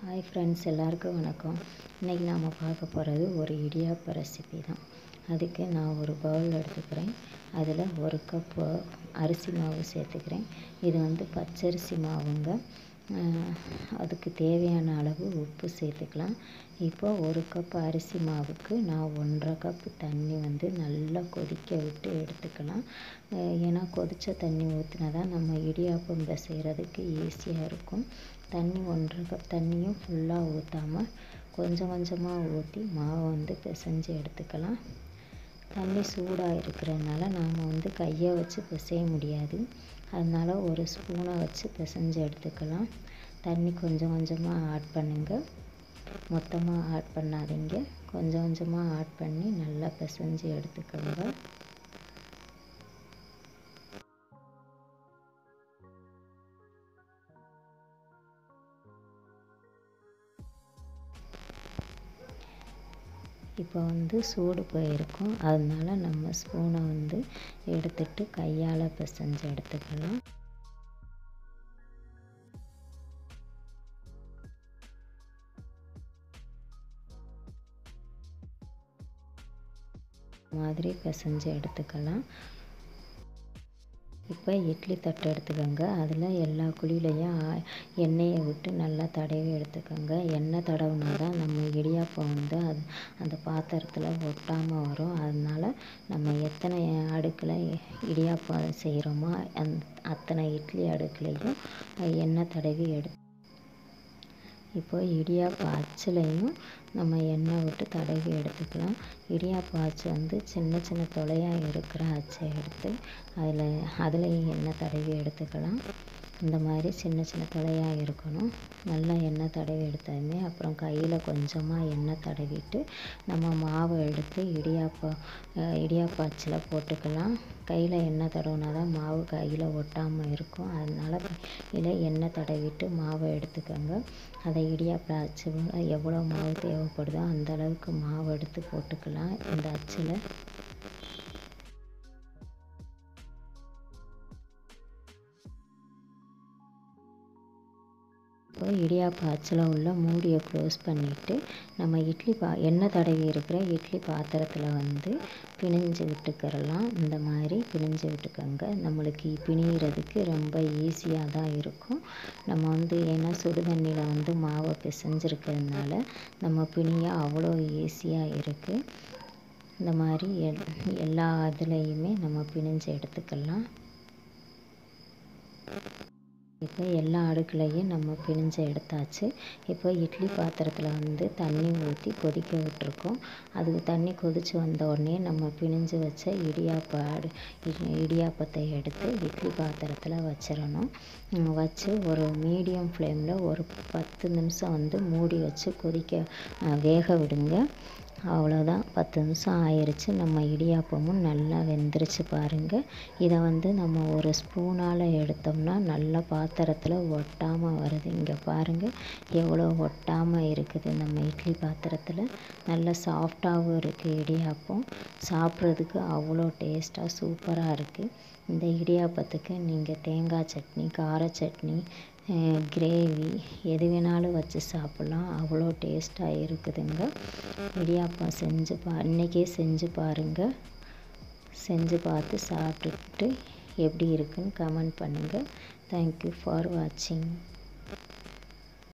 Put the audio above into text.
hi friends எல்லாருக்கும் வணக்கம் இன்றைக்கி நாம் பார்க்க போகிறது ஒரு இடியாப்ப ரெசிபி தான் அதுக்கு நான் ஒரு பவுல் எடுத்துக்கிறேன் அதில் ஒரு கப் அரிசி மாவு சேர்த்துக்கிறேன் இது வந்து பச்சரிசி மாவுங்க அஹ், அதுக்கு தேவையான அளவு உப்பு சேர்த்துக்கலாம் இப்போ ஒரு கப் அரிசி மாவுக்கு நான் ஒன்றரை கப் தண்ணி வந்து நல்லா கொதிக்க விட்டு எடுத்துக்கலாம் அஹ், ஏன்னா கொதித்த தண்ணி ஊற்றினா தான் நம்ம இடியாப்பம் செய்கிறதுக்கு ஈஸியாக இருக்கும் தண்ணி ஒன்றரை கப் தண்ணியும் ஃபுல்லாக ஊற்றாமல் கொஞ்சம் கொஞ்சமாக ஊற்றி மாவை வந்து பிசைஞ்சு எடுத்துக்கலாம் தண்ணி சூடாக இருக்கிறதுனால நாம் வந்து கையை வச்சு பிசைய முடியாது அதனால் ஒரு ஸ்பூனை வச்சு பிசைஞ்சு எடுத்துக்கலாம் தண்ணி கொஞ்சம் கொஞ்சமாக ஆட் பண்ணுங்கள் மொத்தமாக ஆட் பண்ணாதீங்க கொஞ்சம் கொஞ்சமாக ஆட் பண்ணி நல்லா பிசைஞ்சு எடுத்துக்கோங்க இப்போ வந்து சூடு போயிருக்கும் அதனால நம்ம ஸ்பூனை வந்து எடுத்துட்டு கையால் பிசைஞ்சு எடுத்துக்கலாம் மாதிரி பிசைஞ்சு எடுத்துக்கலாம் இப்போ இட்லி தட்டு எடுத்துக்கோங்க அதில் எல்லா குழியிலையும் ஆ- எண்ணெயை விட்டு நல்லா தடவி எடுத்துக்கோங்க எண்ணெய் தடவுனா தான் நம்ம இடியாப்பம் வந்து அது அந்த பாத்திரத்தில் ஒட்டாமல் வரும் அதனால நம்ம எத்தனை அடுக்கில் இடியாப்பம் செய்கிறோமோ அந் அத்தனை இட்லி அடுக்குலையும் எண்ணெய் தடவி எடு இப்போ இடியாப்ப அச்சுலையும் நம்ம எண்ணெய் விட்டு தடவி எடுத்துக்கலாம் இடியாப்ப அச்சு வந்து சின்ன சின்ன துளையாக இருக்கிற அச்சை எடுத்து அதில் அதுலேயும் எண்ணெய் தடவி எடுத்துக்கலாம் இந்த மாதிரி சின்ன சின்ன துளையாக இருக்கணும் நல்லா எண்ணெய் தடவி எடுத்ததுமே அப்புறம் கையில் கொஞ்சமாக எண்ணெய் தடவிட்டு நம்ம மாவை எடுத்து இடியாப்ப அஹ், இடியாப்ப அச்சில் போட்டுக்கலாம் கையில் எண்ணெய் தடவினா தான் மாவு கையில் ஒட்டாமல் இருக்கும் அதனால கையில் எண்ணெய் தடவிட்டு மாவை எடுத்துக்கோங்க அதை இடியாப்ப அச்சு எவ்வளோ மாவு தேவைப்படுதோ அந்த அளவுக்கு மாவு எடுத்து போட்டுக்கலாம் இந்த அச்சில் இப்போ இடியாப்ப அச்சில் உள்ள மூடியை க்ளோஸ் பண்ணிவிட்டு நம்ம இட்லி பா எண்ணெய் தடவி இருக்கிற இட்லி பாத்திரத்தில் வந்து பிழிஞ்சு விட்டுக்கிறலாம் இந்த மாதிரி பிழிஞ்சு விட்டுக்கோங்க நம்மளுக்கு பிணிகிறதுக்கு ரொம்ப ஈஸியாக தான் இருக்கும் நம்ம வந்து ஏன்னா சுடு தண்ணியில் வந்து மாவை பிசைஞ்சிருக்கிறதுனால நம்ம பிணிய அவ்வளோ ஈஸியாக இருக்குது இந்த மாதிரி எல் எல்லா இதுலேயுமே நம்ம பிழிஞ்சு எடுத்துக்கலாம் இப்போ எல்லா அடுக்குலையும் நம்ம பிழிஞ்சு எடுத்தாச்சு இப்போ இட்லி பாத்திரத்தில் வந்து தண்ணி ஊற்றி கொதிக்க விட்டுருக்கோம் அதுக்கு தண்ணி கொதித்து வந்த உடனே நம்ம பிழிஞ்சு வச்ச இடியாப்ப அடு இடி- இடியாப்பத்தை எடுத்து இட்லி பாத்திரத்தில் வச்சிடணும் உம் வச்சு ஒரு மீடியம் ஃப்ளேமில் ஒரு பத்து நிமிஷம் வந்து மூடி வச்சு கொதிக்க அஹ், வேக விடுங்க அவ்வளோதான் பத்து நிமிஷம் ஆயிருச்சு நம்ம இடியாப்பமும் நல்லா வெந்துருச்சு பாருங்கள் இதை வந்து நம்ம ஒரு ஸ்பூனால் எடுத்தோம்னா நல்லா பாத்திரத்தில் ஒட்டாமல் வருது இங்கே பாருங்கள் எவ்வளோ ஒட்டாமல் இருக்குது நம்ம இட்லி பாத்திரத்தில் நல்ல சாஃப்டாகவும் இருக்குது இடியாப்பம் சாப்பிட்றதுக்கு அவ்வளோ டேஸ்ட்டாக சூப்பராக இருக்குது இந்த இடியாப்பத்துக்கு நீங்கள் தேங்காய் சட்னி கார சட்னி கிரேவி எது வேணாலும் வச்சு சாப்பிட்லாம் அவ்வளோ டேஸ்ட்டாக இருக்குதுங்க இடியாப்பம் செஞ்சு பா இன்றைக்கே செஞ்சு பாருங்கள் செஞ்சு பார்த்து சாப்பிட்டுட்டு எப்படி இருக்குன்னு கமெண்ட் பண்ணுங்கள் தேங்க்யூ ஃபார் வாட்சிங்